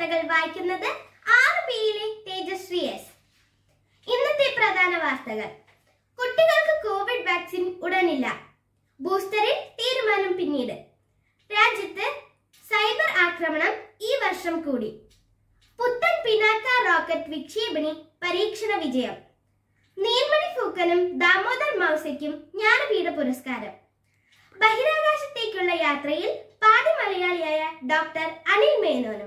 വാർത്തകൾ വായിക്കുന്നത് ആറ് ബിയിലെ തേജശ്രീ എസ് ഇന്നത്തെ പ്രധാന വാർത്തകൾ കുട്ടികൾക്ക് കോവിഡ് വാക്സിൻ ഉടനില്ല ബൂസ്റ്ററിൽ തീരുമാനം പിന്നീട് രാജ്യത്ത് സൈബർ ആക്രമണം ഈ വർഷം കൂടി പുത്തൻ പിനാക്ക റോക്കറ്റ് വിക്ഷേപണി പരീക്ഷണ വിജയം നീർമണി ഫൂക്കനും ദാമോദർ മൗസയ്ക്കും ജ്ഞാനപീഠ പുരസ്കാരം ബഹിരാകാശത്തേക്കുള്ള യാത്രയിൽ പാതി മലയാളിയായ ഡോക്ടർ അനിൽ മേനോനും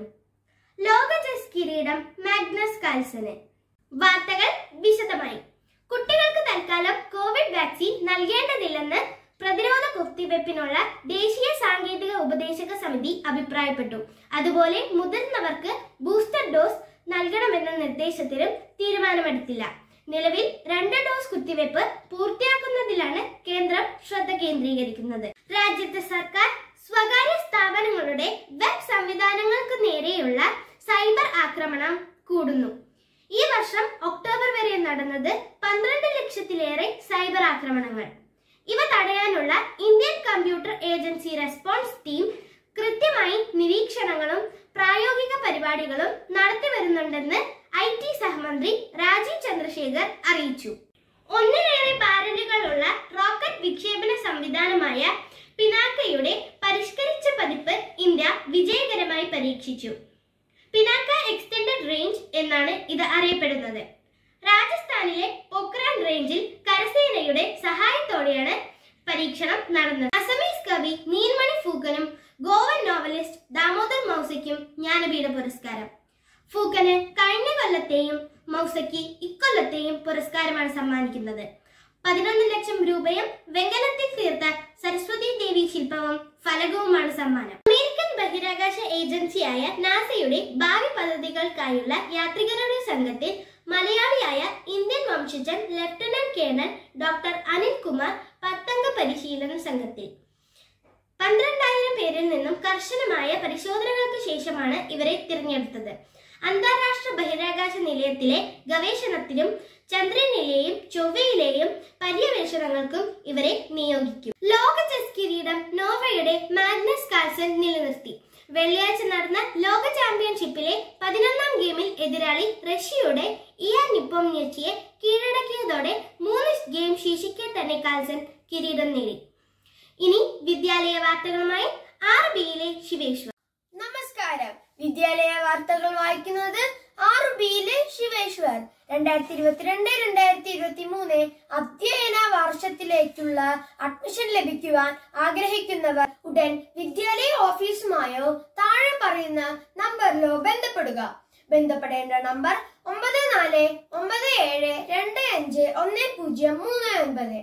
ലോക ചെസ് കിരീടം മാഗ്നസ് കാൽസന് വാർത്തകൾ വിശദമായി കുട്ടികൾക്ക് തൽക്കാലം കോവിഡ് വാക്സിൻ നൽകേണ്ടതില്ലെന്ന് പ്രതിരോധ കുത്തിവയ്പ്പിനുള്ള ദേശീയ സാങ്കേതിക ഉപദേശക സമിതി അഭിപ്രായപ്പെട്ടു അതുപോലെ മുതിർന്നവർക്ക് ബൂസ്റ്റർ ഡോസ് നൽകണമെന്ന നിർദ്ദേശത്തിലും തീരുമാനമെടുത്തില്ല നിലവിൽ രണ്ട് ഡോസ് കുത്തിവയ്പ് പൂർത്തിയാക്കുന്നതിലാണ് കേന്ദ്രം ശ്രദ്ധ കേന്ദ്രീകരിക്കുന്നത് രാജ്യത്തെ സർക്കാർ സ്വകാര്യ സ്ഥാപനങ്ങളുടെ വെബ് സംവിധാനങ്ങൾക്ക് നേരെയുള്ള സൈബർ ആക്രമണം കൂടുന്നു ഈ വർഷം ഒക്ടോബർ വരെ നടന്നത് പന്ത്രണ്ട് ലക്ഷത്തിലേറെ സൈബർ ആക്രമണങ്ങൾ ഇവ തടയാനുള്ള Indian computer agency response team കൃത്യമായി നിരീക്ഷണങ്ങളും പ്രായോഗിക പരിപാടികളും നടത്തി വരുന്നുണ്ടെന്ന് ഐ ടി സഹമന്ത്രി രാജീവ് ചന്ദ്രശേഖർ അറിയിച്ചു ഒന്നിലേറെ ബാരലുകളുള്ള റോക്കറ്റ് വിക്ഷേപണ സംവിധാനമായ പിനാക്കയുടെ പരിഷ്കരിച്ച പതിപ്പ് ഇന്ത്യ വിജയകരമായി പരീക്ഷിച്ചു പിനാക്ക എക്സ്റ്റൻഡഡ് റേഞ്ച് എന്നാണ് ഇത് അറിയപ്പെടുന്നത് രാജസ്ഥാനിലെ പൊക്രാൻ റേഞ്ചിൽ കരസേനയുടെ സഹായത്തോടെയാണ് പരീക്ഷണം നടന്നത് അസമീസ് കവി നീൽമണി ഫൂക്കനും ഗോവൻ നോവലിസ്റ്റ് ദാമോദർ മൗസയ്ക്കും ജ്ഞാനപീഠ പുരസ്കാരം ഫൂക്കന് കഴിഞ്ഞ കൊല്ലത്തെയും മൗസയ്ക്ക് ഇക്കൊല്ലത്തെയും പുരസ്കാരമാണ് സമ്മാനിക്കുന്നത് പതിനൊന്ന് ലക്ഷം രൂപയും വെങ്കലത്തിൽ തീർത്ത സരസ്വതി ദേവി ശില്പവും ഫലകവുമാണ് സമ്മാനം അമേരിക്കൻ ബഹിരാകാശ ഏജൻസിയായ നാസയുടെ ഭാവി പദ്ധതികൾക്കായുള്ള യാത്രികരുടെ സംഘത്തിൽ മലയാളിയായ ഇന്ത്യൻ വംശജൻ lieutenant colonel doctor Anil Kumar പത്തംഗ പരിശീലന സംഘത്തിൽ പന്ത്രണ്ടായിരം പേരിൽ നിന്നും കർശനമായ പരിശോധനകൾക്ക് ശേഷമാണ് ഇവരെ തിരഞ്ഞെടുത്തത് അന്താരാഷ്ട്ര ബഹിരാകാശ നിലയത്തിലെ ഗവേഷണത്തിലും ചന്ദ്രനിലെയും ചൊവ്വയിലെയും പര്യവേഷണങ്ങൾക്കും ഇവരെ നിയോഗിക്കും ലോക ചെസ് കിരീടം നോവയുടെ മാഗ്നസ് കാൾസൺ നിലനിർത്തി വെള്ളിയാഴ്ച നടന്ന ലോക ചാമ്പ്യൻഷിപ്പിലെ പതിനൊന്നാം ഗെയിമിൽ എതിരാളി റഷ്യയുടെ ഇയാൻ നിപ്പോംനിയച്ചിയെ കീഴടക്കിയതോടെ മൂന്ന് ഗെയിം ശേഷിക്കെ തന്നെ കാൾസൺ കിരീടം നേടി ഇനി വിദ്യാലയ വാർത്തകളുമായി ആർ ബിയിലെ ശിവേശ്വർ നമസ്കാരം വിദ്യാലയ വാർത്തകൾ വായിക്കുന്നത് ആറ് ബിയിലെ ശിവേശ്വർ രണ്ടായിരത്തി ഇരുപത്തിരണ്ട് രണ്ടായിരത്തി ഇരുപത്തി മൂന്ന് അധ്യയന വർഷത്തിലേക്കുള്ള അഡ്മിഷൻ ലഭിക്കുവാൻ ആഗ്രഹിക്കുന്നവർ ഉടൻ വിദ്യാലയ ഓഫീസുമായോ താഴെ പറയുന്ന നമ്പറിലോ ബന്ധപ്പെടുക ബന്ധപ്പെടേണ്ട നമ്പർ ഒമ്പത് നാല് ഒമ്പത് ഏഴ് രണ്ട് അഞ്ച് ഒന്ന് പൂജ്യം മൂന്ന് ഒൻപത്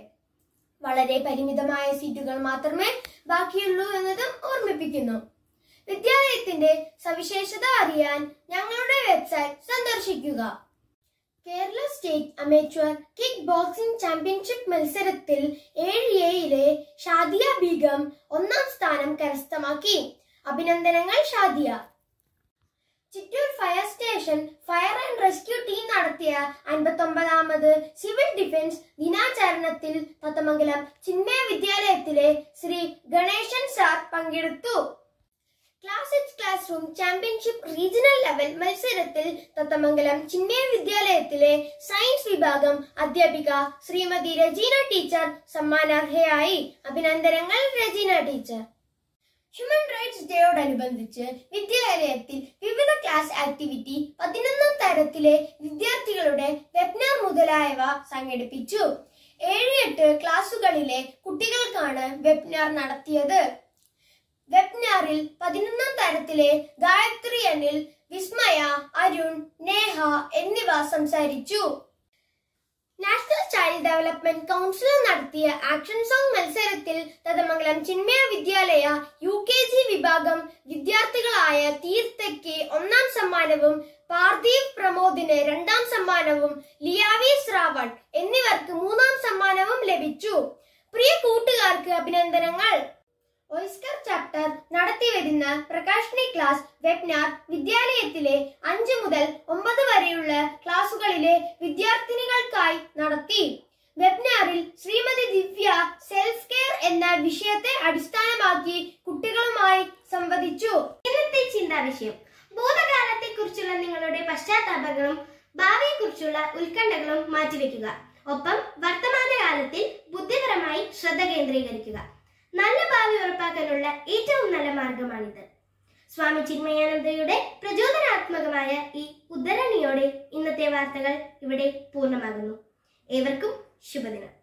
വളരെ പരിമിതമായ സീറ്റുകൾ മാത്രമേ ബാക്കിയുള്ളൂ എന്നതും ഓർമ്മിപ്പിക്കുന്നു വിദ്യാലയത്തിന്റെ സവിശേഷത അറിയാൻ ഞങ്ങളുടെ വെബ്സൈറ്റ് സന്ദർശിക്കുക Kerala state amateur kick boxing championship മത്സരത്തിൽ ഏഴ് എയിലെ ഷാദിയ ബീഗം ഒന്നാം സ്ഥാനം കരസ്ഥമാക്കി അഭിനന്ദനങ്ങൾ Shadiya Chittur fire station fire and rescue team നടത്തിയ അൻപത്തൊമ്പതാമത് സിവിൽ ഡിഫൻസ് ദിനാചരണത്തിൽ തത്തമംഗലം ചിന്മയ വിദ്യാലയത്തിലെ ശ്രീ ഗണേശൻ സാർ പങ്കെടുത്തു classics class room championship regional level മത്സരത്തിൽ തത്തമംഗലം ചിന്മയ വിദ്യാലയത്തിലെ സയൻസ് വിഭാഗം അധ്യാപിക ശ്രീമതി രജീന ടീച്ചർ സമ്മാനാർഹയായി അഭിനന്ദനങ്ങൾ രജീന ടീച്ചർ ഹ്യൂമൻ റൈറ്റ്സ് ഡേയോടനുബന്ധിച്ച് വിദ്യാലയത്തിൽ വിവിധ ക്ലാസ് ആക്ടിവിറ്റി പതിനൊന്നാം തരത്തിലെ വിദ്യാർത്ഥികളുടെ വെബ്നാർ മുതലായവ സംഘടിപ്പിച്ചു ഏഴ് എട്ട് ക്ലാസുകളിലെ കുട്ടികൾക്കാണ് വെബ്നാർ നടത്തിയത് വെബ്നാറിൽ പതിനൊന്നാം തരത്തിലെ ഗായത്രി അനിൽ വിസ്മയ അരുൺ നേഹ എന്നിവ സംസാരിച്ചു നാഷണൽ ചൈൽഡ് ഡെവലപ്മെന്റ് കൗൺസിൽ നടത്തിയ ആക്ഷൻ സോങ് മത്സരത്തിൽ തതമംഗലം ചിന്മയ വിദ്യാലയ യു കെ ജി വിഭാഗം വിദ്യാർത്ഥികളായ തീർത്ഥയ്ക്ക് ഒന്നാം സമ്മാനവും പാർത്ഥീവ് പ്രമോദിന് രണ്ടാം സമ്മാനവും ലിയാവി ശ്രാവൺ എന്നിവർക്ക് മൂന്നാം സമ്മാനവും ലഭിച്ചു പ്രിയ കൂട്ടുകാർക്ക് അഭിനന്ദനങ്ങൾ ഓയിസ്കർ ചാപ്റ്റർ നടത്തിവരുന്ന പ്രകാശിനി ക്ലാസ് വെബ്നാർ വിദ്യാലയത്തിലെ അഞ്ച് മുതൽ ഒമ്പത് വരെയുള്ള ക്ലാസുകളിലെ വിദ്യാർത്ഥിനികൾക്കായി നടത്തി വെബ്നാറിൽ ശ്രീമതി ദിവ്യ സെൽഫ് കെയർ എന്ന വിഷയത്തെ അടിസ്ഥാനമാക്കി കുട്ടികളുമായി സംവദിച്ചു ഇന്നത്തെ ചിന്താ വിഷയം ഭൂതകാലത്തെക്കുറിച്ചുള്ള നിങ്ങളുടെ പശ്ചാത്താപങ്ങളും ഭാവിയെക്കുറിച്ചുള്ള ഉത്കണ്ഠകളും മാറ്റിവെക്കുക ഒപ്പം വർത്തമാനകാലത്തിൽ ബുദ്ധിപരമായി ശ്രദ്ധ കേന്ദ്രീകരിക്കുക നല്ല ഭാവി ഉറപ്പാക്കാനുള്ള ഏറ്റവും നല്ല മാർഗമാണിത് സ്വാമി ചിന്മയാനന്ദയുടെ പ്രചോദനാത്മകമായ ഈ ഉദ്ധരണിയോടെ ഇന്നത്തെ വാർത്തകൾ ഇവിടെ പൂർണ്ണമാകുന്നു ഏവർക്കും ശുഭദിനം